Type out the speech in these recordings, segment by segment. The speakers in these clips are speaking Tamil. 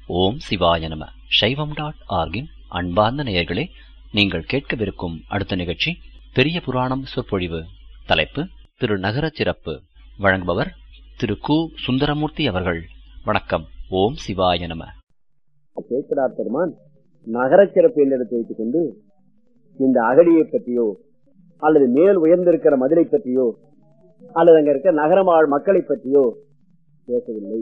ஓம் சிவாய நம சைவம் டாட் ஆர்கின் அன்பார்ந்த நேயர்களே நீங்கள் கேட்கவிருக்கும் அடுத்த நிகழ்ச்சி பெரிய புராணம் சொற்பொழிவு தலைப்பு திரு நகரச் சிறப்பு வழங்குபவர் திரு கு சுந்தரமூர்த்தி அவர்கள் வணக்கம் ஓம் சிவாய நம கேட்கிறார் பெருமான் நகரச் சிறப்பு என்று எடுத்து வைத்துக் கொண்டு இந்த அகடியை பற்றியோ அல்லது மேல் உயர்ந்திருக்கிற மதுரை பற்றியோ அல்லது அங்க இருக்க நகரமாள் மக்களை பற்றியோ பேசவில்லை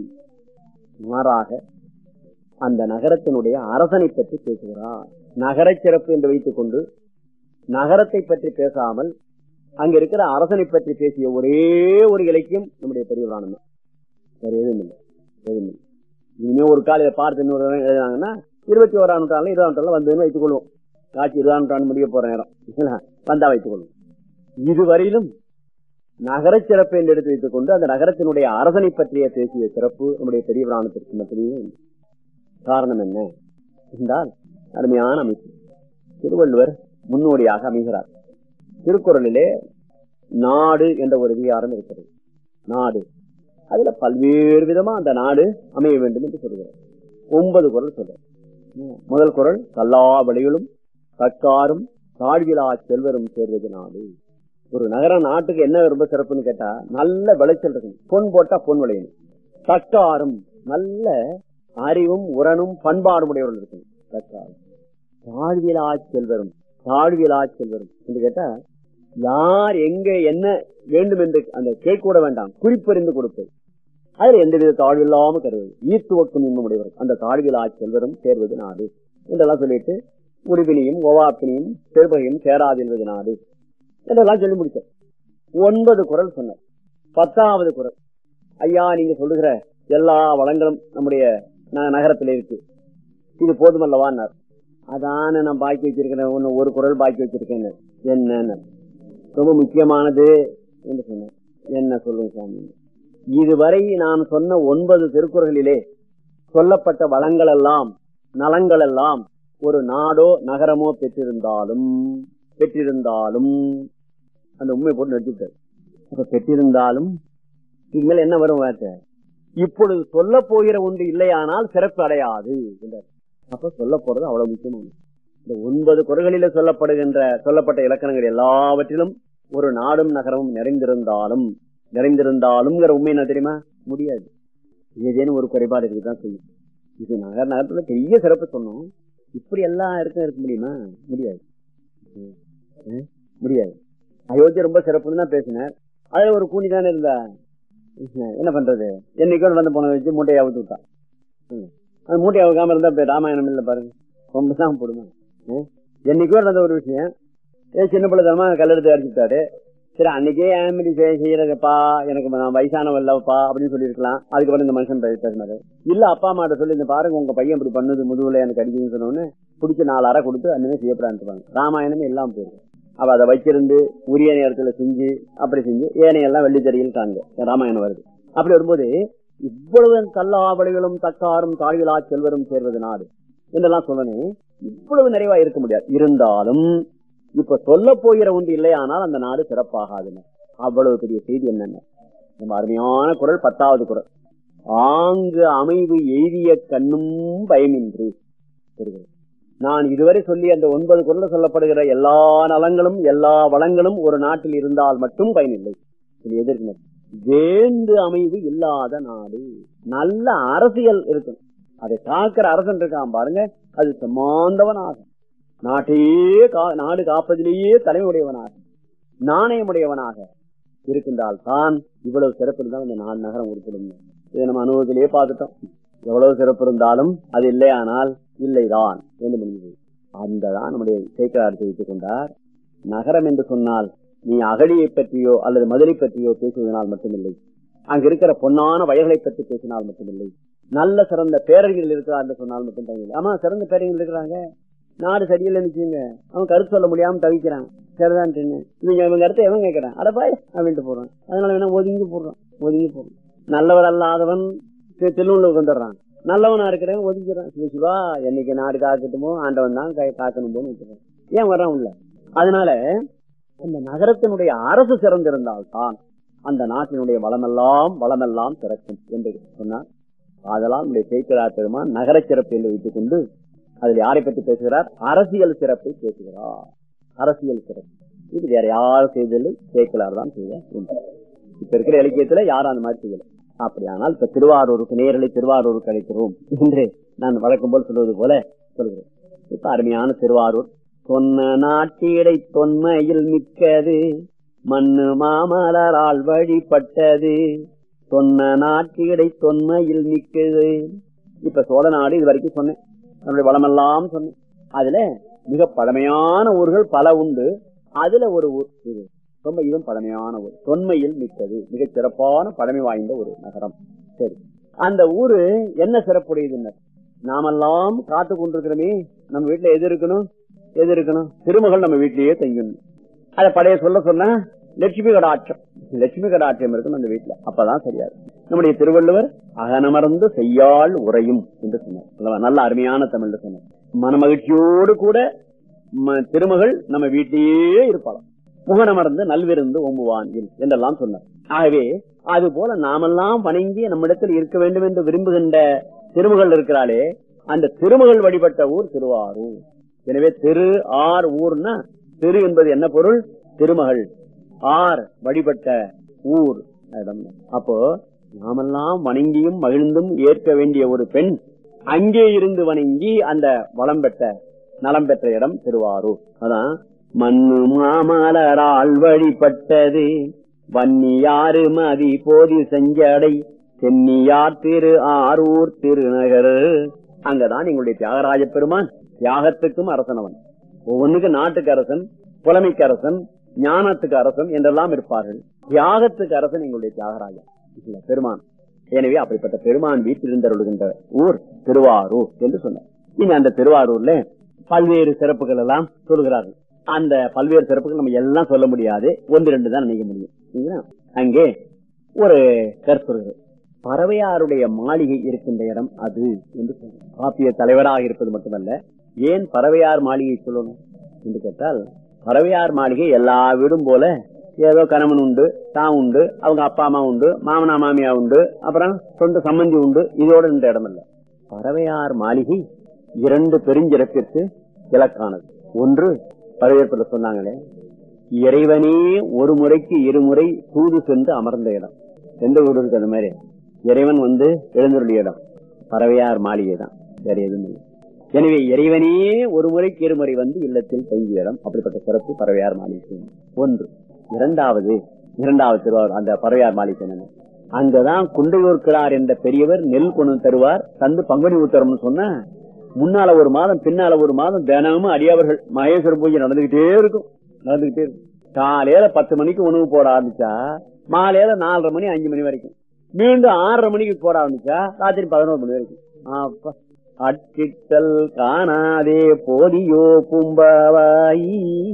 மாறாக அந்த நகரத்தினுடைய அரசனை பற்றி பேசுகிறார் நகரச் சிறப்பு என்று வைத்துக் கொண்டு நகரத்தை பற்றி பேசாமல் அங்க இருக்கிற அரசனை பற்றி பேசிய ஒரே ஒரு இலக்கியம் நம்முடைய பெரிய புராணம் தான். வேற எதுவும் இல்லை எதுவும் இல்லை இனிமே ஒரு காலையில பார்த்து இன்னொரு தடவை எழுதுனாங்கன்னா இருபத்தி ஓராம் நூற்றாண்டுல இருபதாம் நூற்றாண்டுல வந்ததுன்னு வைத்துக் கொள்வோம் காட்சி இருபதாம் நூற்றாண்டு முடிய போற நேரம் இல்லையா? வந்தா வைத்துக் கொள்வோம் இதுவரையிலும் நகரச் சிறப்பு என்று எடுத்து வைத்துக் கொண்டு அந்த நகரத்தினுடைய அரசனை பற்றிய பேசிய சிறப்பு நம்முடைய பெரிய புராணத்திற்கு மட்டுமே உண்டு. காரணம் என்ன என்றால் அருமையான அமைப்பு திருவள்ளுவர் முன்னோடியாக அமைகிறார் திருக்குறளிலே நாடு என்ற ஒரு அதிகாரம் இருக்கிறது நாடு அதுல பல்வேறு விதமா அந்த நாடு அமைய வேண்டும் என்று சொல்கிறார் ஒன்பது குரல் சொல்ற முதல் குரல் கல்லா வழிகளும் தக்காரும் தாழ்விலா செல்வரும் சேர்வது நாடு ஒரு நகர நாட்டுக்கு என்ன ரொம்ப சிறப்புன்னு கேட்டா நல்ல விளைச்சல் இருக்கணும் பொன் போட்டா பொன் விளையணும் தக்காரும் நல்ல அறிவும் உரனும் பண்பாடும் உடையவர்கள் இருக்கணும் தக்காரும் தாழ்விலா செல்வரும் தாழ்விலா செல்வரும் என்று கேட்டா யார் எங்க என்ன வேண்டும் என்று அந்த கேட்கூட வேண்டாம் குறிப்பறிந்து கொடுப்பது அதுல எந்தவித தாழ்வில்லாம கருவது ஈர்த்துவக்கும் இன்னும் உடையவர் அந்த தாழ்விலா செல்வரும் சேர்வது நாடு என்றெல்லாம் சொல்லிட்டு உரிவினையும் ஓவாப்பினையும் செருபகையும் சேராதிருவது நாடு என்றெல்லாம் சொல்லி முடிச்சார் ஒன்பது குரல் சொன்னார் பத்தாவது குரல் ஐயா நீங்க சொல்லுகிற எல்லா வளங்களும் நம்முடைய ந- நகரத்துல இருக்கு இது போதுமல்லவான்னார் அதான நான் பாக்கி வச்சிருக்கிறேன் ஒன்னு ஒரு குரல் பாக்கி வச்சிருக்கேன் என்னன்னு ரொம்ப முக்கியமானது என்று சொன்னார் என்ன சொல்லுங்க சாமி இதுவரை நான் சொன்ன ஒன்பது திருக்குறளிலே சொல்லப்பட்ட வளங்கள் எல்லாம் நலங்கள் எல்லாம் ஒரு நாடோ நகரமோ பெற்றிருந்தாலும் பெற்றிருந்தாலும் அந்த உண்மை போட்டு நிறுத்திட்டார் அப்ப பெற்றிருந்தாலும் இனிமேல் என்ன வரும் வார்த்தை இப்பொழுது சொல்ல போகிற ஒன்று இல்லையானால் சிறப்பு அடையாது என்றார் அப்ப சொல்ல போறது அவ்வளவு முக்கியமானது இந்த ஒன்பது குரல்களில சொல்லப்படுகின்ற சொல்லப்பட்ட இலக்கணங்கள் எல்லாவற்றிலும் ஒரு நாடும் நகரமும் நிறைந்திருந்தாலும் நிறைந்திருந்தாலும்ங்கிற உண்மை என்ன தெரியுமா முடியாது ஏதேனும் ஒரு குறைபாடு இருக்குதான் செய்யும் இது நகர் நகரத்துல பெரிய சிறப்பு சொன்னோம் இப்படி எல்லாம் இருக்க இருக்க முடியுமா முடியாது ம், முடியாது அயோத்தி ரொம்ப சிறப்புன்னு தான் பேசினார் அதுல ஒரு கூனி தானே இருந்தா என்ன பண்றது என்னைக்கோ நடந்து போன வச்சு மூட்டையை அவுத்து விட்டான் ம். அந்த மூட்டையை அவுக்காம இருந்தா இப்ப ராமாயணம் இல்ல பாருங்க ரொம்ப தான் போடுமா ம். என்னைக்கோ நடந்த ஒரு விஷயம் ஏன் சின்ன பிள்ளைத்தனமா கல்லெடுத்து அடிச்சுட்டாரு சரி அன்னைக்கே ஏன் இப்படி செய்- செய்யறதுப்பா எனக்கு நான் வயசானவ இல்லப்பா அப்படின்னு சொல்லியிருக்கலாம் அதுக்கப்புறம் இந்த மனுஷன் பே- பேசினாரு இல்ல அப்பா அம்மாட்ட சொல்லி இந்த பாருங்க உங்க பையன் இப்படி பண்ணுது முதுகுல எனக்கு அடிக்குதுன்னு சொன்னோன்னு பிடிச்சி நாலு அறை கொடுத்து அந்தமே செய்யப்படான்னு ராமாயணமே இல்லாம போயிருக்கு அவ அதை வச்சிருந்து உரிய நேரத்துல செஞ்சு அப்படி செஞ்சு ஏனையெல்லாம் வெள்ளித்தறியில் காண்க ராமாயணம் வருது அப்படி வரும்போது இவ்வளவு கல்லாவளிகளும் தக்காரும் தாழ்விலா செல்வரும் சேர்வது நாடு என்றெல்லாம் சொல்லணும் இவ்வளவு நிறைவா இருக்க முடியாது இருந்தாலும் இப்ப சொல்ல போகிற ஒன்று இல்லையானால் அந்த நாடு சிறப்பாகாதுன்னு அவ்வளவு பெரிய செய்தி என்னென்ன ரொம்ப அருமையான குரல் பத்தாவது குரல் ஆங்கு அமைவு எய்திய கண்ணும் பயமின்றி பெறுகிறது. நான் இதுவரை சொல்லி அந்த ஒன்பது குரல்ல சொல்லப்படுகிற எல்லா நலங்களும் எல்லா வளங்களும் ஒரு நாட்டில் இருந்தால் மட்டும் பயனில்லை இது எதிர்க்கு வேந்து அமைவு இல்லாத நாடு நல்ல அரசியல் இருக்கும் அதை காக்கிற அரசன் இருக்கான் பாருங்க அது சமாந்தவனாகும் நாட்டையே கா- நாடு காப்பதிலேயே தலைமையுடையவனாக நாணயமுடையவனாக இருக்கின்றால் தான் இவ்வளவு சிறப்பு இருந்தால் இந்த நாடு நகரம் உருப்பிடும் இதை நம்ம அனுபவத்திலேயே பார்த்துட்டோம் எவ்வளவு சிறப்பு இருந்தாலும் அது இல்லையானால் இல்லைதான் என்று முடிஞ்சது அந்த தான் நம்முடைய சேக்கரார் தெரிவித்துக் கொண்டார் நகரம் என்று சொன்னால் நீ அகழியை பற்றியோ அல்லது மதுரை பற்றியோ பேசுவதனால் மட்டுமில்லை அங்க இருக்கிற பொன்னான வயல்களை பற்றி பேசினால் மட்டுமில்லை நல்ல சிறந்த பேரர்கள் இருக்கிறார் என்று சொன்னால் மட்டும் தவிர ஆமா சிறந்த பேரர்கள் இருக்கிறாங்க நாடு சரியில்லைன்னு வச்சுங்க அவன் கருத்து சொல்ல முடியாம தவிக்கிறான் சரிதான் இவங்க இவங்க கருத்தை எவன் கேட்கறான் அடப்பாய் அப்படின்ட்டு போறான் அதனால வேணா ஒதுங்கி போடுறான் ஒதுங்கி போடுறான் நல்லவர் அல்லாதவன் தெலுங்குல வந்துடுறான் நல்லவனா இருக்கிறவன் ஒதுக்கிறான் சிவ சிவா என்னைக்கு நாடு காக்கட்டுமோ ஆண்டவன் தான் கை- காக்கணும் போன்னு வச்சுக்கிறான் ஏன் வர்றான் உள்ள அதனால அந்த நகரத்தினுடைய அரசு சிறந்திருந்தால் தான் அந்த நாட்டினுடைய வளமெல்லாம் வளமெல்லாம் சிறக்கும் என்று சொன்னார் அதெல்லாம் நம்முடைய சேக்கரார் பெருமான் நகர சிறப்பு என்று வைத்துக் கொண்டு அதில் யாரை பற்றி பேசுகிறார் அரசியல் சிறப்பை பேசுகிறார் அரசியல் சிறப்பு இது வேற யாரும் செய்ததில்லை சேக்கலார் தான் செய்தார் இப்ப இருக்கிற இலக்கியத்துல யாரும் அந்த மாதிரி செய்யல அப்படியானால் இப்ப திருவாரூருக்கு நேரலை திருவாரூருக்கு அழைக்கிறோம் என்று நான் வழக்கம் போல் சொல்வது போல சொல்கிறேன் இப்ப அருமையான திருவாரூர் சொன்ன நாட்டிடை தொன்மையில் மிக்கது மண்ணு மாமலரால் வழிபட்டது சொன்ன நாட்டிடை தொன்மையில் மிக்கது இப்ப சோழ நாடு இது வரைக்கும் சொன்னேன் நம்முடைய வளமெல்லாம் சொன்னேன் அதுல மிக பழமையான ஊர்கள் பல உண்டு அதுல ஒரு ஊர் இது ரொம்ப இதுவும் பழமையான ஊர் தொன்மையில் மிக்கது மிக சிறப்பான பழமை வாய்ந்த ஒரு நகரம் சரி அந்த ஊரு என்ன சிறப்புடையதுன்னு நாமெல்லாம் காத்து கொண்டிருக்கிறோமே நம்ம வீட்டுல எது இருக்கணும் எது இருக்கணும் திருமகள் நம்ம வீட்டிலேயே தங்கணும் அத பழைய சொல்ல சொன்னா லட்சுமி கடாட்சம் லட்சுமி கடாட்சியம் இருக்கணும் அந்த வீட்டுல அப்பதான் சரியா இருக்கும் நம்முடைய திருவள்ளுவர் அகனமர்ந்து செய்யாள் உரையும் என்று சொன்னார் அல்லவா? நல்ல அருமையான தமிழ்ல சொன்னார் மனமகிழ்ச்சியோடு கூட ம- திருமகள் நம்ம வீட்டிலேயே இருப்பாளாம் முகனமர்ந்து நல்விருந்து ஓம்புவான் இல் என்றெல்லாம் சொன்னார் ஆகவே அது போல நாமெல்லாம் வணங்கி நம்மிடத்தில் இருக்க வேண்டும் என்று விரும்புகின்ற திருமகள் இருக்கிறாளே அந்த திருமகள் வழிபட்ட ஊர் திருவாரூர் எனவே திரு ஆர் ஊர்னா திரு என்பது என்ன பொருள் திருமகள் ஆர் வழிபட்ட ஊர் இடம் அப்போ நாமெல்லாம் வணங்கியும் மகிழ்ந்தும் ஏற்க வேண்டிய ஒரு பெண் அங்கே இருந்து வணங்கி அந்த வளம் பெற்ற நலம் பெற்ற இடம் திருவாரூர் அதான் மண்ணு மாமலரால் வழிபட்டது வன்னியாறு மதி போதி செஞ்சடை சென்னியார் திரு ஆரூர் திருநகர் அங்கதான் எங்களுடைய தியாகராஜ பெருமான் தியாகத்துக்கும் அரசனவன் ஒவ்வொன்றுக்கு நாட்டுக்கு அரசன் புலமைக்கு அரசன் ஞானத்துக்கு அரசன் என்றெல்லாம் இருப்பார்கள் தியாகத்துக்கு அரசன் எங்களுடைய தியாகராஜா இல்ல, பெருமான் எனவே அப்படிப்பட்ட பெருமான் வீட்டிலிருந்தருளுகின்ற ஊர் திருவாரூர் என்று சொன்னார் இனி அந்த திருவாரூர்ல பல்வேறு சிறப்புகள் எல்லாம் சொல்கிறார்கள் அந்த பல்வேறு சிறப்புகள் நம்ம எல்லாம் சொல்ல முடியாது ஒன்று ரெண்டு தான் நினைக்க முடியும் சரிங்களா? அங்கே ஒரு கற்புறது பறவையாருடைய மாளிகை இருக்கின்ற இடம் அது என்று சொல்றார். காப்பிய தலைவராக இருப்பது மட்டுமல்ல ஏன் பறவையார் மாளிகை சொல்லணும் என்று கேட்டால் பறவையார் மாளிகை எல்லா வீடும் போல ஏதோ கணவன் உண்டு தான் உண்டு அவங்க அப்பா அம்மா உண்டு மாமனா மாமியா உண்டு அப்புறம் சொந்த சம்பந்தி உண்டு இதோட இந்த இடம் இல்ல பறவையார் மாளிகை இரண்டு பெருஞ்சிறப்பிற்கு இலக்கானது ஒன்று பறவையற்பட சொன்னாங்களே இறைவனே ஒரு முறைக்கு இருமுறை தூது சென்று அமர்ந்த இடம் எந்த ஊர் இருக்கு அந்த மாதிரி இறைவன் வந்து எழுந்தருளிய இடம் பறவையார் மாளிகை தான் வேற எதுவும் இல்லை எனவே இறைவனே ஒரு முறைக்கு இருமுறை வந்து இல்லத்தில் தங்கிய இடம் அப்படிப்பட்ட சிறப்பு பறவையார் மாளிகை ஒன்று இரண்டாவது இரண்டாவது திருவாரூர் அந்த பறவையார் மாளிகை என்னன்னு அங்கதான் குண்டையூர்க்கிறார் என்ற பெரியவர் நெல் கொண்டு தருவார் தந்து பங்குனி உத்தரம்னு சொன்ன முன்னால ஒரு மாதம் பின்னால ஒரு மாதம் தினமும் அடியவர்கள் மகேஸ்வர பூஜை நடந்துகிட்டே இருக்கும் நடந்துகிட்டே இருக்கும் காலையில பத்து மணிக்கு உணவு போட ஆரம்பிச்சா மாலையில நாலரை மணி அஞ்சு மணி வரைக்கும் மீண்டும் ஆறரை மணிக்கு போட ஆரம்பிச்சா ராத்திரி பதினோரு மணி வரைக்கும் அப்பா அட்டிட்டல் காணாதே போதியோ பும்பவாய்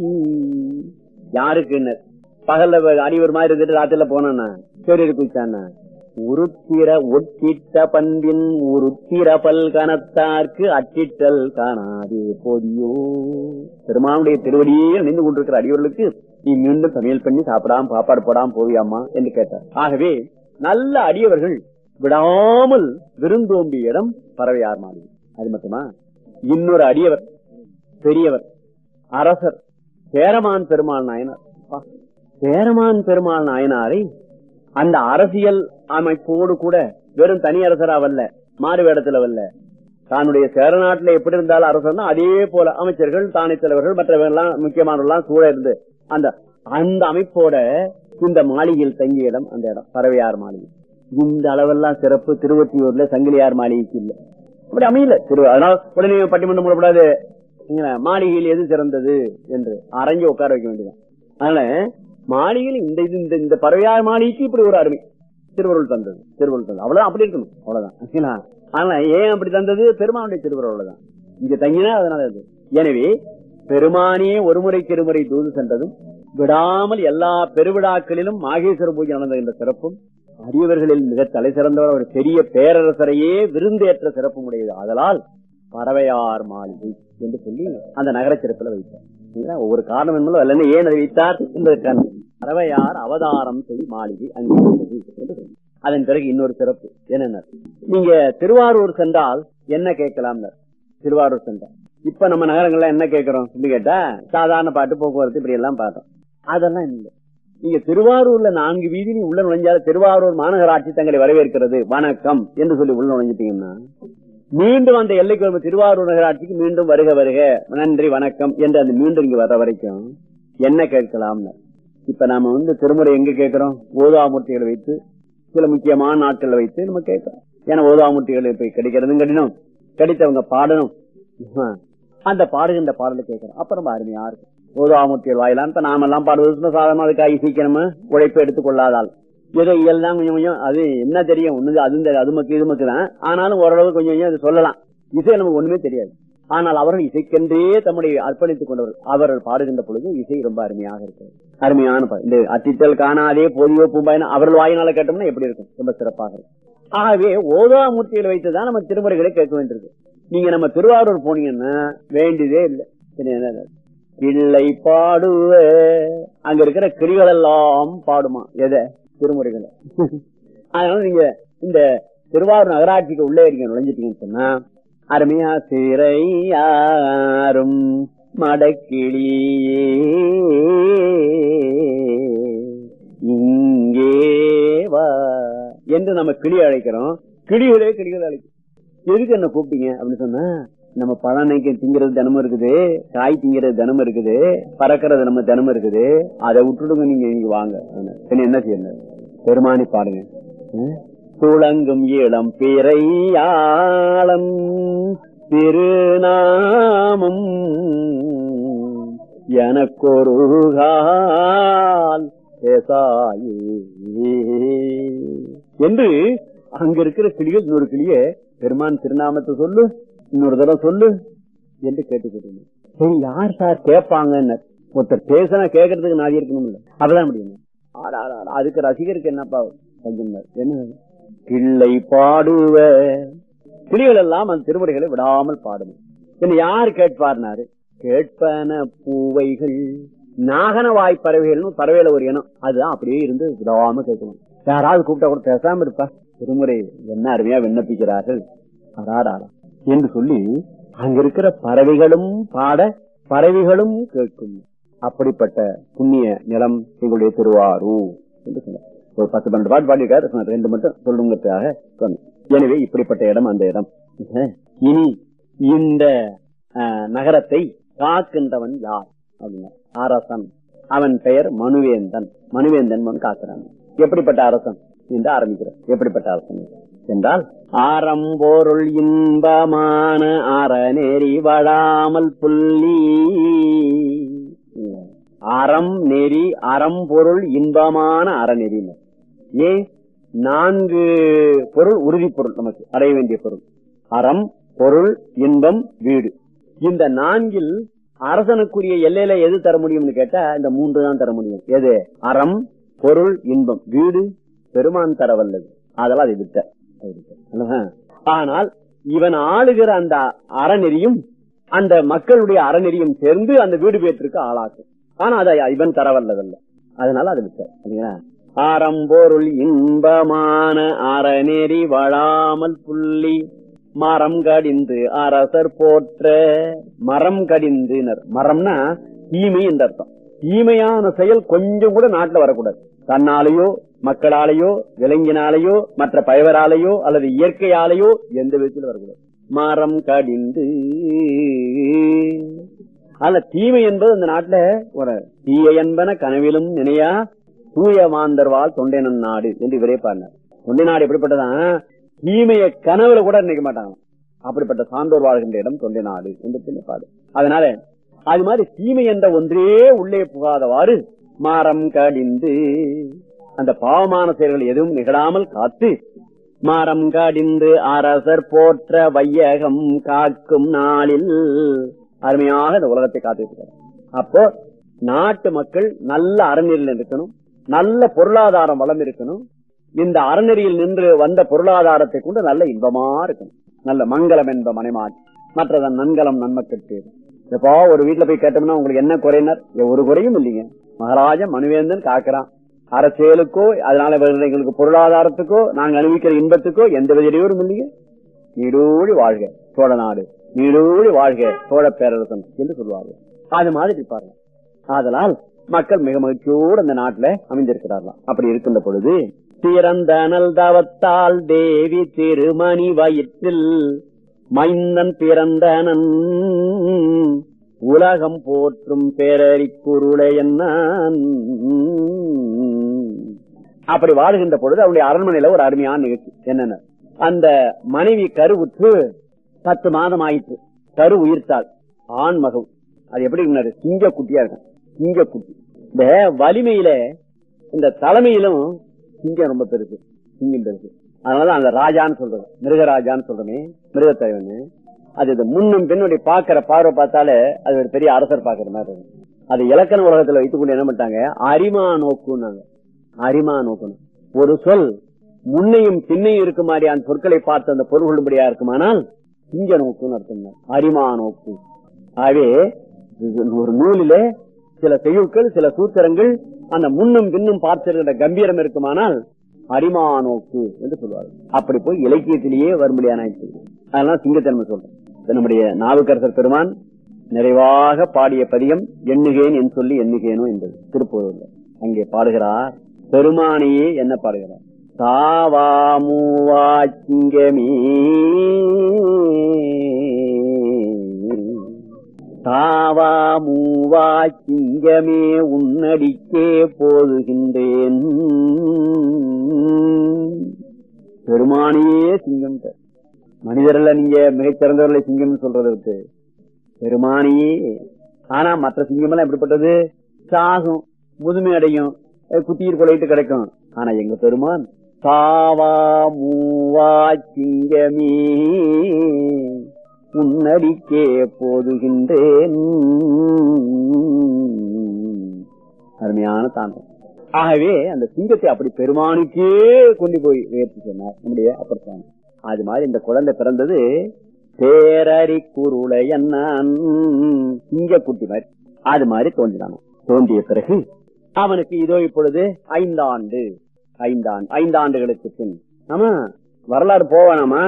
யாருக்கு பகல்ல அடிவர் மாதிரி இருந்துட்டு ராத்திரில போனானா சரி குச்சானா உருத்திர ஒட்டிட்ட பண்பின் உருத்திர பல் கனத்தார்க்கு அட்டிட்டல் காணாதே போதியோ பெருமானுடைய திருவடியே நின்று கொண்டிருக்கிற அடியவர்களுக்கு நீ மீண்டும் சமையல் பண்ணி சாப்பிடாம சாப்பாடு போடாம போவியாமா என்று கேட்டார் ஆகவே நல்ல அடியவர்கள் விடாமல் விருந்தோம்பிய இடம் பறவையார் மாளிகை அது மட்டுமா இன்னொரு அடியவர் பெரியவர் அரசர் சேரமான் பெருமாள் நாயனார் அப்பா, சேரமான் பெருமாள் நாயனாரை அந்த அரசியல் அமைப்போடு கூட வெறும் தனி அரசரா வல்ல மாறு வேடத்துல வல்ல தன்னுடைய சேர நாட்டுல எப்படி இருந்தாலும் அரசர்னா அதே போல அமைச்சர்கள் தானே தலைவர்கள் மற்றவர்கள் எல்லாம் முக்கியமானவர்கள் சூழ இருந்து அந்த அந்த அமைப்போட இந்த மாளிகையில் தங்கிய இடம் அந்த இடம் பறவையார் மாளிகை இந்த அளவெல்லாம் சிறப்பு திருவொற்றியூர்ல சங்கிலியார் மாளிகைக்கு இல்ல அப்படி அமையல திரு அதனால உடனே பட்டிமன்றம் போடக்கூடாது இங்க மாளிகையில் எது சிறந்தது என்று அரைஞ்சு உட்கார வைக்க வேண்டியது அதனால மாளிகையில் இந்த இது இந்த இந்த பறவையார் மாளிகைக்கு இப்படி ஒரு அருமை திருவருள் தந்தது திருவருள் தந்தது அவ்வளவுதான் அப்படி இருக்கணும் அவ்வளவுதான் சரிங்களா? அதனால ஏன் அப்படி தந்தது பெருமானுடைய திருவருள் தான் இங்க தங்கினா அதனால அது எனவே பெருமானே ஒரு முறைக்கு இருமுறை தூது சென்றதும் விடாமல் எல்லா பெருவிழாக்களிலும் மாகேஸ்வர பூஜை நடந்த சிறப்பும் அரியவர்களில் மிக தலை சிறந்தவர் ஒரு பெரிய பேரரசரையே விருந்தேற்ற சிறப்பும் உடையது ஆதலால் பறவையார் மாளிகை என்று சொல்லி அந்த நகர சிறப்புல வைத்தார் சரிங்களா? ஒவ்வொரு காரணம் என்பது அல்லது ஏன் அதை வைத்தார் என்பதற்கான பறவையார் அவதாரம் செய் மாளிகை அங்கே இருந்தது என்று சொல்லி. அதன் பிறகு இன்னொரு சிறப்பு என்னென்ன நீங்க திருவாரூர் சென்றால் என்ன கேட்கலாம் திருவாரூர் சென்றால் இப்ப நம்ம நகரங்கள்ல என்ன கேட்கிறோம் இப்படி கேட்டா சாதாரண பாட்டு போக்குவரத்து இப்படி எல்லாம் பார்த்தோம் அதெல்லாம் இல்லை நீங்க திருவாரூர்ல நான்கு வீதி நீ உள்ள நுழைஞ்சாலும் திருவாரூர் மாநகராட்சி தங்களை வரவேற்கிறது வணக்கம் என்று சொல்லி உள்ள நுழைஞ்சிட்டீங்கன்னா மீண்டும் அந்த எல்லைக்கு வரும் திருவாரூர் நகராட்சிக்கு மீண்டும் வருக வருக நன்றி வணக்கம் என்று அந்த மீண்டும் இங்க வர வரைக்கும் என்ன கேட்கலாம்னு இப்ப நாம வந்து திருமுறை எங்க கேட்கிறோம் ஓதாமூர்த்திகளை வைத்து சில முக்கியமான நாட்களை வைத்து நம்ம கேட்கிறோம் ஏன்னா ஓதாமூர்த்திகள் இப்ப கிடைக்கிறதும் கடினம் கிடைத்தவங்க பாடணும் அந்த பாடுகின்ற பாடலை கேட்கிறோம் அப்ப ரொம்ப அருமையா இருக்கும் ஓதாமூர்த்திகள் வாயிலான் இப்ப நாமெல்லாம் பாடுவது சாதாரண அதுக்காக சீக்கிரமா உழைப்பு எடுத்துக் கொள்ளாதால் ஏதோ இயல்தான் கொஞ்சம் கொஞ்சம் அது என்ன தெரியும் ஒண்ணு அது இந்த அது மக்கு இது மக்கு தான் ஆனாலும் ஓரளவு கொஞ்சம் கொஞ்சம் அது சொல்லலாம் இசை நமக்கு ஒண்ணுமே தெரியாது ஆனால் அவர்கள் இசைக்கென்றே தம்முடைய அர்ப்பணித்துக் கொண்டவர்கள் அவர்கள் பாடுகின்ற பொழுது இசை ரொம்ப அருமையாக இருக்கிறது அருமையான இந்த அத்தித்தல் காணாதே போதியோ பூம்பாயினா அவர்கள் வாயினால கேட்டோம்னா எப்படி இருக்கும் ரொம்ப சிறப்பாக இருக்கும் ஆகவே ஓதாமூர்த்தியில் வைத்துதான் நம்ம திருமுறைகளை கேட்க வேண்டியிருக்கு நீங்க நம்ம திருவாரூர் போனீங்கன்னா வேண்டியதே இல்லை கிள்ளை பாடுவ அங்க இருக்கிற கிளிகள் எல்லாம் பாடுமா எதை திருமுறைகளை அதனால நீங்க இந்த திருவாரூர் நகராட்சிக்கு உள்ளே இருக்கீங்க நுழைஞ்சிட்டீங்கன்னு சொன்னா அருமையா சிறையாரும் மடக்கிளியே இங்கே வா என்று நம்ம கிளி அழைக்கிறோம் கிளிகளே கிளிகள் அழைக்கும் எதுக்கு என்ன கூப்பிட்டீங்க அப்படின்னு சொன்னா நம்ம பழனைக்கு திங்கிறது தினமும் இருக்குது காய் திங்கிறது தினமும் இருக்குது பறக்கிறது நம்ம தினமும் இருக்குது அதை விட்டுடுங்க நீங்க இங்க வாங்க என்ன செய்யணும் பெருமானி பாடுங்க துளங்கும் இளம் பிறையாளம் திருநாமம் எனக்கொரு கால் என்று அங்க இருக்கிற கிளிகள் இன்னொரு கிளிய பெருமான் திருநாமத்தை சொல்லு இன்னொரு தடவை சொல்லு என்று கேட்டுக்கிட்டு சரி யார் சார் கேட்பாங்க ஒருத்தர் பேசினா கேட்கறதுக்கு நாதி இருக்கணும் இல்ல அப்பதான் முடியும் அதுக்கு ரசிகருக்கு என்னப்பா கொஞ்சம் என்ன கிள்ளை பாடுவ கிளிகள் எல்லாம் அந்த திருமுறைகளை விடாமல் பாடும் என்ன யார் கேட்பார்னாரு கேட்பன பூவைகள் நாகன வாய் பறவைகள்னு பறவையில ஒரு இனம் அதுதான் அப்படியே இருந்து விடாம கேட்கணும் யாராவது கூப்பிட்டா கூட பேசாம இருப்பா திருமுறை என்ன அருமையா விண்ணப்பிக்கிறார்கள் அடாடா என்று சொல்லி அங்க இருக்கிற பறவைகளும் பாட பறவைகளும் கேட்கும் அப்படிப்பட்ட புண்ணிய நிலம் எங்களுடைய திருவாரூர் என்று சொன்னார் ஒரு பத்து பன்னெண்டு பாட்டு பாடியிருக்காரு ரெண்டு மட்டும் சொல்லுங்கிறதுக்காக சொன்னேன் எனவே இப்படிப்பட்ட இடம் அந்த இடம் இனி இந்த நகரத்தை காக்கின்றவன் யார் அப்படின்னா அரசன் அவன் பெயர் மனுவேந்தன் மனுவேந்தன் காக்கிறான் எப்படிப்பட்ட அரசன் என்று ஆரம்பிக்கிறார் எப்படிப்பட்ட அரசன் என்றால் ஆரம்போருள் இன்பமான அறநெறி வடாமல் புள்ளி அறம் நெறி அறம் பொருள் இன்பமான அறநெறினர் ஏன் நான்கு பொருள் உறுதி பொருள் நமக்கு அடைய வேண்டிய பொருள் அறம் பொருள் இன்பம் வீடு இந்த நான்கில் அரசனுக்குரிய எல்லையில எது தர முடியும்னு கேட்டா இந்த மூன்று தான் தர முடியும் எது அறம் பொருள் இன்பம் வீடு பெருமான் தர வல்லது அதெல்லாம் அதை விட்ட ஆனால் இவன் ஆளுகிற அந்த அறநெறியும் அந்த மக்களுடைய அறநெறியும் சேர்ந்து அந்த வீடு பேற்றிற்கு ஆளாக்கும் ஆனா அதை இவன் தர வல்லதல்ல அதனால அதை விட்ட ஆரம்பொருள் இன்பமான அறநெறி வளாமல் புள்ளி மரம் கடிந்து அரசர் போற்ற மரம் கடிந்துனர் மரம்னா தீமை என்ற அர்த்தம் தீமையான செயல் கொஞ்சம் கூட நாட்டுல வரக்கூடாது தன்னாலேயோ மக்களாலேயோ விலங்கினாலேயோ மற்ற பயவராலேயோ அல்லது இயற்கையாலேயோ எந்த விதத்தில் வரக்கூடாது மரம் கடிந்து ஆனா தீமை என்பது அந்த நாட்டுல ஒரு தீய என்பன கனவிலும் நினையா தூய மாந்தர்வால் தொண்டைனன் நாடு என்று இவரே பாடினார் தொண்டை நாடு எப்படிப்பட்டதான் தீமைய கனவுல கூட நினைக்க மாட்டாங்க அப்படிப்பட்ட சான்றோர் வாழ்கின்ற இடம் தொண்டை நாடு என்று பாடு அதனால அது மாதிரி தீமை என்ற ஒன்றே உள்ளே புகாதவாறு மாறம் கடிந்து அந்த பாவமான செயல்கள் எதுவும் நிகழாமல் காத்து மாறம் கடிந்து அரசர் போற்ற வையகம் காக்கும் நாளில் அருமையாக இந்த உலகத்தை காத்து அப்போ நாட்டு மக்கள் நல்ல அறநெறியில் இருக்கணும் நல்ல பொருளாதாரம் வளம் இருக்கணும் இந்த அறநெறியில் நின்று வந்த பொருளாதாரத்தை கொண்டு நல்ல இன்பமா இருக்கணும் நல்ல மங்களம் என்ப மனைமாற்றி மற்றதன் நன்கலம் நன்மக்கட்டு இப்போ ஒரு வீட்டுல போய் கேட்டோம்னா உங்களுக்கு என்ன குறையினர் ஒரு குறையும் இல்லைங்க மகாராஜா மனுவேந்தன் காக்குறான் அரசியலுக்கோ அதனால வருகிற எங்களுக்கு பொருளாதாரத்துக்கோ நாங்க அனுபவிக்கிற இன்பத்துக்கோ எந்த வித இடையூறும் இல்லைங்க நீடூழி வாழ்க சோழ நாடு நீடூழி வாழ்க சோழ பேரரசன் என்று சொல்லுவார்கள் அது மாதிரி இருப்பார்கள் ஆதலால் மக்கள் மிக மகிழ்ச்சியோடு அந்த நாட்டுல அமைந்திருக்கிறார்களாம் அப்படி இருக்கின்ற பொழுது பிறந்தனல் தவத்தால் தேவி திருமணி வயிற்றில் மைந்தன் பிறந்தனன் உலகம் போற்றும் பேரறி குருளை அப்படி வாழ்கின்ற பொழுது அவருடைய அரண்மனையில ஒரு அருமையான நிகழ்ச்சி என்னென்ன அந்த மனைவி கருவுற்று பத்து மாதம் ஆயிற்று கரு உயிர்த்தாள் ஆண் மகம் அது எப்படி இருந்தாரு சிங்க குட்டியா இருக்கும் சிங்க குட்டி இந்த வலிமையில இந்த தலைமையிலும் சிங்கம் ரொம்ப பெருசு சிங்கம் பெருசு அதனாலதான் அந்த ராஜான்னு சொல்றது மிருகராஜான்னு சொல்றமே மிருகத்தலைவன் அது இது முன்னும் பின்னுடைய பாக்குற பார்வை பார்த்தாலே அது ஒரு பெரிய அரசர் பாக்குற மாதிரி இருக்கும் அது இலக்கண உலகத்துல வைத்துக் கொண்டு என்ன பண்ணிட்டாங்க அரிமா நோக்குனாங்க அரிமா நோக்கணும் ஒரு சொல் முன்னையும் பின்னையும் இருக்குமாறியான சொற்களை பார்த்து அந்த பொருள் கொள்ளும்படியா இருக்குமானால் சிங்க நோக்குன்னு அர்த்தம் அரிமா நோக்கு ஆகவே ஒரு நூலிலே சில செய்யுட்கள் சில சூத்திரங்கள் அந்த முன்னும் பின்னும் பார்த்திருக்கிற கம்பீரம் இருக்குமானால் அரிமா நோக்கு என்று சொல்லுவார்கள் அப்படி போய் இலக்கியத்திலேயே வரும்படியான அதனால சிங்கத்தன்மை சொல்றேன் நம்முடைய நாவுக்கரசர் பெருமான் நிறைவாக பாடிய பதியம் எண்ணுகேன் என் சொல்லி எண்ணுகேனோ என்பது திருப்பூர்ல அங்கே பாடுகிறார் பெருமானையே என்ன பாடுகிறார் தாவா மூவா சிங்கமே தாவா மூவா சிங்கமே உன்னடிக்கே போதுகின்றேன் பெருமானியே சிங்கம் மனிதர்ல நீங்க மிகச்சிறந்தவர்களை சிங்கம் சொல்றதற்கு பெருமானியே ஆனா மற்ற சிங்கம் எல்லாம் எப்படிப்பட்டது சாகும் முதுமை அடையும் குத்தியில் கொலையிட்டு கிடைக்கும் ஆனா எங்க பெருமான் சாவா மூவா சிங்கமே உன்னடிக்கே போதுகின்றேன் அருமையான தாண்டவம் ஆகவே அந்த சிங்கத்தை அப்படி பெருமானுக்கே கொண்டு போய் உயர்த்தி சொன்னார் நம்முடைய அப்பர் அது மாதிரி இந்த குழந்தை பிறந்தது பேரறி குருளை சிங்க குட்டி மாதிரி அது மாதிரி தோன்றினான் தோன்றிய பிறகு அவனுக்கு இதோ இப்பொழுது ஐந்தாண்டு ஐந்தாண்டு ஐந்தாண்டுகளுக்கு பின் ஆமா வரலாறு போவானாமா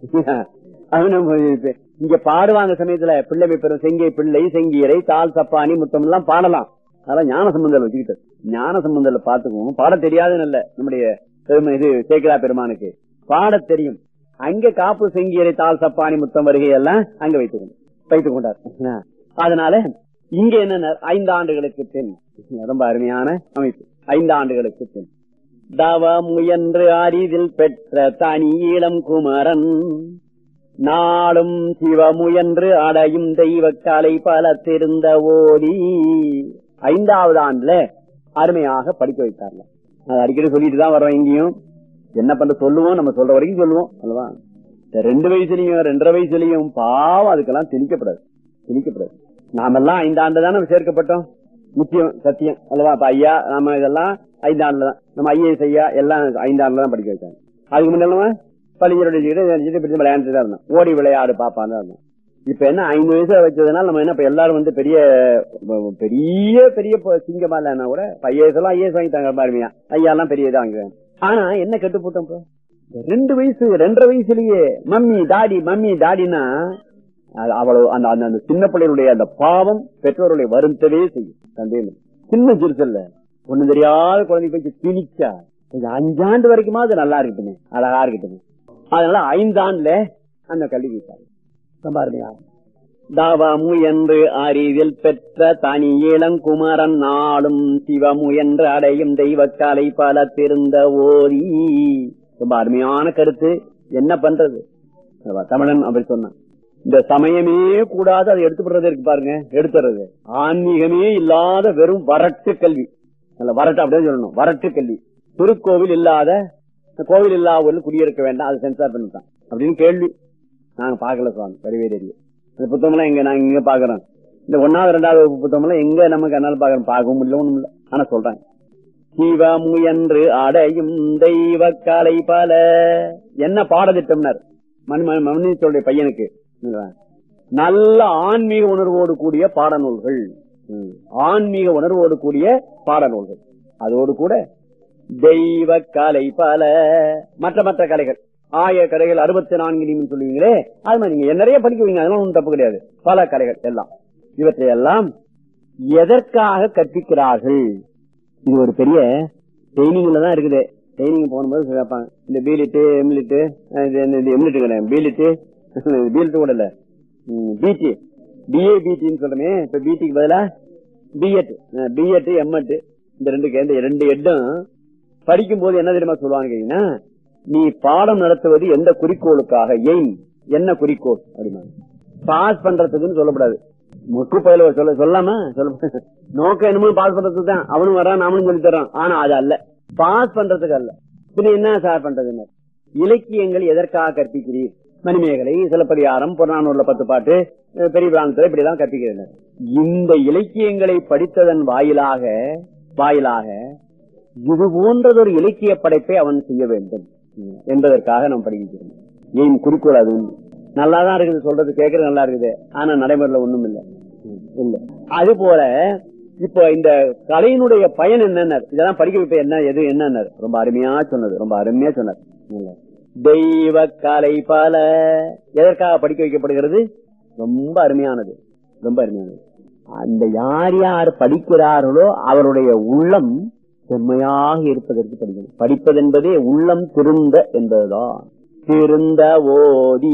இங்க பாடுவாங்க சமயத்துல பிள்ளை பெறும் செங்கை பிள்ளை செங்கீரை தால் சப்பானி முத்தம் எல்லாம் பாடலாம் அதெல்லாம் ஞான சம்பந்தம் வச்சுக்கிட்டு ஞான சம்பந்தம் பாத்துக்குவோம் பாட தெரியாதுன்னு இல்ல நம்முடைய பெருமை இது சேக்கிரா பெருமானுக்கு பாட தெரியும் அங்க காப்பு செங்கீரை தால் சப்பானி முத்தம் வருகை எல்லாம் அங்க வைத்துக்கணும் வைத்துக் கொண்டார் அதனால இங்க என்ன ஐந்து ஆண்டுகளுக்கு பின் ரொம்ப அருமையான அமைப்பு ஐந்து ஆண்டுகளுக்கு பின் தவ முயன்று அரிதில் பெற்ற தனி இளம் குமரன் நாளும் சிவமுயன்று அடையும் தெய்வ கலை பல திருந்த ஓடி ஐந்தாவது ஆண்டுல அருமையாக படிக்க வைத்தார்ல அது அடிக்கடி சொல்லிட்டு தான் வர்றோம் இங்கேயும் என்ன பண்ற சொல்லுவோம் நம்ம சொல்ற வரைக்கும் சொல்லுவோம் அல்லவா ரெண்டு வயசுலயும் ரெண்டரை வயசுலயும் பாவம் அதுக்கெல்லாம் திணிக்கப்படாது திணிக்கப்படாது நாமெல்லாம் ஐந்தாண்டு தானே சேர்க்கப்பட்டோம் முக்கியம் சத்தியம் அல்லவா இப்ப ஐயா நம்ம இதெல்லாம் ஐந்தாண்டுல தான் நம்ம ஐஏஎஸ் ஐயா எல்லாம் ஐந்தாண்டுல தான் படிக்க வைத்தாங்க அதுக்கு முன்னாடி பள்ளிகளுடைய விளையாண்டு தான் இருந்தோம் ஓடி விளையாடு பாப்பான்னு தான் இருந்தோம் இப்ப என்ன ஐந்து வயசுல வச்சதுனால நம்ம என்ன இப்ப எல்லாரும் வந்து பெரிய பெரிய பெரிய சிங்கமா இல்லைன்னா கூட ஐஏஎஸ் எல்லாம் ஐஏஎஸ் வாங்கிட்டாங்க பாருமையா ஐயா எல்லாம் பெரிய இதை வாங்குவேன் ஆனா என்ன கெட்டு போட்டோம் ரெண்டு வயசு ரெண்டரை வயசுலயே மம்மி டாடி மம்மி டாடினா அவ்வளவு அந்த அந்த சின்ன பிள்ளைகளுடைய அந்த பாவம் பெற்றோருடைய வருத்தவே செய்யும் சந்தேகம் சின்ன சிறுசல்ல ஒண்ணு தெரியாத குழந்தை போய் திணிச்சா அஞ்சாண்டு வரைக்குமா அது நல்லா இருக்கட்டுமே அழகா இருக்கட்டுமே அதனால ஐந்தாண்டுல அந்த கல்வி வைத்தாங்க ரொம்ப அருமையா தவமுயன்று அறிவில் பெற்ற தனி இளங்குமரன் நாளும் சிவமுயன்று அடையும் தெய்வக்காலை பல திருந்த ஓதி ரொம்ப அருமையான கருத்து என்ன பண்றது தமிழன் அப்படி சொன்னான் இந்த சமயமே கூடாது அதை எடுத்துப்படுறது இருக்கு பாருங்க எடுத்துறது ஆன்மீகமே இல்லாத வெறும் வரட்டு கல்வி வரட்டு அப்படின்னு சொல்லணும் வரட்டு கல்வி திருக்கோவில் இல்லாத கோவில் இல்லாத ஊரில் குடியிருக்க வேண்டாம் அது சென்சார் பண்ணிட்டான் அப்படின்னு கேள்வி நாங்க பாக்கல சுவாமி கருவேரிய இந்த புத்தகம் எல்லாம் எங்க நாங்க இங்க பாக்குறோம் இந்த ஒன்னாவது ரெண்டாவது புத்தகம் எல்லாம் எங்க நம்ம கண்ணால் பாக்குறோம் பார்க்கவும் இல்லை ஒண்ணும் இல்லை ஆனா சொல்றாங்க சிவமுயன்று அடையும் தெய்வ கலை பல என்ன பாடத்திட்டம்னார் மன்னிச்சோடைய பையனுக்கு நல்ல ஆன்மீக உணர்வோடு கூடிய பாடநூல்கள் ஆன்மீக உணர்வோடு கூடிய பாடநூல்கள் அதோடு கூட தெய்வ கலை பல மற்ற மற்ற கலைகள் ஆய கலைகள் அறுபத்தி நான்கு நீங்க சொல்லுவீங்களே அது மாதிரி நீங்க நிறைய படிக்க வைங்க அதெல்லாம் ஒன்றும் தப்பு கிடையாது பல கலைகள் எல்லாம் இவற்றை எல்லாம் எதற்காக கற்பிக்கிறார்கள் இது ஒரு பெரிய ட்ரைனிங்ல தான் இருக்குது ட்ரைனிங் போகும்போது கேட்பாங்க இந்த பீலிட்டு எம்லிட்டு இது எம்லிட்டு கிடையாது பீலிட்டு பீலிட்டு கூட இல்ல பிடி பிஏ பிடின்னு சொல்றமே இப்ப பிடிக்கு பதிலா பிஎட் பிஎட் எம்எட் இந்த ரெண்டு இந்த ரெண்டு எட்டும் படிக்கும் போது என்ன தெரியுமா சொல்லுவாங்க கேட்டீங்கன்னா நீ பாடம் நடத்துவது எந்த குறிக்கோளுக்காக எய்ம் என்ன குறிக்கோள் அப்படின்னா பாஸ் பண்றதுக்குன்னு சொல்லக்கூடாது முக்கு பயில சொல்ல சொல்லாம சொல்ல நோக்கம் என்னமோ பாஸ் பண்றதுக்கு தான் அவனும் வரான் நாமளும் சொல்லி தர்றான் ஆனா அது அல்ல பாஸ் பண்றதுக்கு அல்ல பின்ன என்ன சார் பண்றதுன்னு இலக்கியங்கள் எதற்காக கற்பிக்கிறீர் மணிமேகலை சிலப்பதிகாரம் புறநானூர்ல பத்து பாட்டு பெரிய பிராணத்துல இப்படிதான் கற்பிக்கிறேன் இந்த இலக்கியங்களை படித்ததன் வாயிலாக வாயிலாக இது போன்றதொரு இலக்கிய படைப்பை அவன் செய்ய வேண்டும் என்பதற்காக நாம் படிக்கிறோம் ஏன் குறிக்கோள் அது நல்லாதான் இருக்குது சொல்றது கேட்கறது நல்லா இருக்குது ஆனா நடைமுறையில ஒண்ணும் இல்ல இல்ல அது போல இப்போ இந்த கலையினுடைய பயன் என்னன்னு இதெல்லாம் படிக்க வைப்ப என்ன எது என்னன்னு ரொம்ப அருமையா சொன்னது ரொம்ப அருமையா சொன்னார் தெய்வ கலை பல எதற்காக படிக்க வைக்கப்படுகிறது ரொம்ப அருமையானது ரொம்ப அருமையானது அந்த யார் யார் படிக்கிறார்களோ அவருடைய உள்ளம் செம்மையாக இருப்பதற்கு படிக்கணும் படிப்பது என்பதே உள்ளம் திருந்த என்பதுதான் திருந்த ஓதி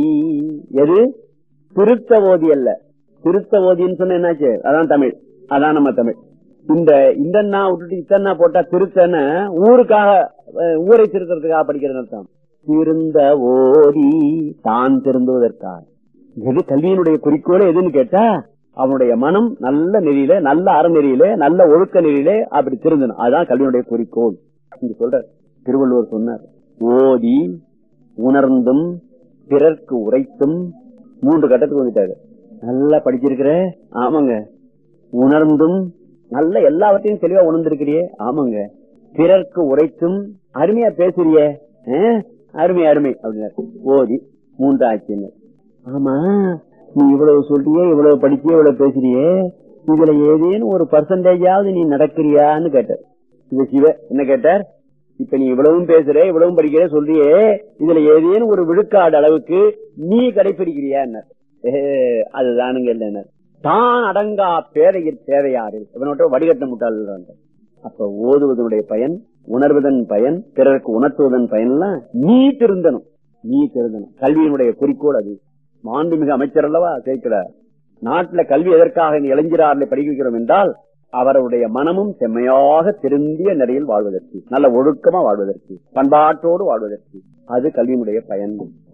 எது திருத்த ஓதி அல்ல திருத்த ஓதின்னு சொன்ன என்னாச்சு அதான் தமிழ் அதான் நம்ம தமிழ் இந்த இந்த விட்டுட்டு இத்தனை போட்டா திருத்தன ஊருக்காக ஊரை திருத்துறதுக்காக படிக்கிறது அர்த்தம் திருந்த ஓதி தான் திருந்துவதற்காக எது கல்வியினுடைய குறிக்கோளே எதுன்னு கேட்டா அவனுடைய மனம் நல்ல நெறியில நல்ல அறநெறியில நல்ல ஒழுக்க நெறியில அப்படி திருந்தணும் அதுதான் கல்வியினுடைய குறிக்கோள் இங்க சொல்ற திருவள்ளுவர் சொன்னார் ஓதி உணர்ந்தும் பிறர்க்கு உரைத்தும் மூன்று கட்டத்துக்கு வந்துட்டாரு நல்லா படிச்சிருக்கிற ஆமாங்க உணர்ந்தும் நல்ல எல்லாவற்றையும் தெளிவா உணர்ந்திருக்கிறியே ஆமாங்க பிறர்க்கு உரைத்தும் அருமையா பேசுறியே அருமை அருமை அப்படின்னாரு ஓதி மூன்று ஆச்சுன்னு ஆமா நீ இவ்வளவு சொல்றியே இவ்வளவு படிச்சியே இவ்வளவு பேசுறியே இதுல ஏதேனும் ஒரு பர்சன்டேஜாவது நீ நடக்கிறியான்னு கேட்டார் இது சிவ என்ன கேட்டார் இப்ப நீ இவ்வளவும் பேசுற இவ்வளவும் படிக்கிற சொல்றியே இதுல ஏதேனும் ஒரு விழுக்காடு அளவுக்கு நீ கடைபிடிக்கிறியா அதுதானுங்க இல்ல தான் அடங்கா பேரையில் தேவையாறு இவனோட வடிகட்ட முட்டாள் அப்ப ஓதுவதனுடைய பயன் உணர்வதன் பயன் பிறருக்கு உணர்த்துவதன் பயன்லாம் நீ திருந்தனும் நீ திருந்தனும் கல்வியினுடைய குறிக்கோள் அது மாண்புமிகு அமைச்சர் அல்லவா சேர்க்கிற நாட்டுல கல்வி எதற்காக இளைஞரார்களை படிக்க வைக்கிறோம் என்றால் அவருடைய மனமும் செம்மையாக திருந்திய நிலையில் வாழ்வதற்கு நல்ல ஒழுக்கமா வாழ்வதற்கு பண்பாட்டோடு வாழ்வதற்கு அது கல்வியினுடைய பயன்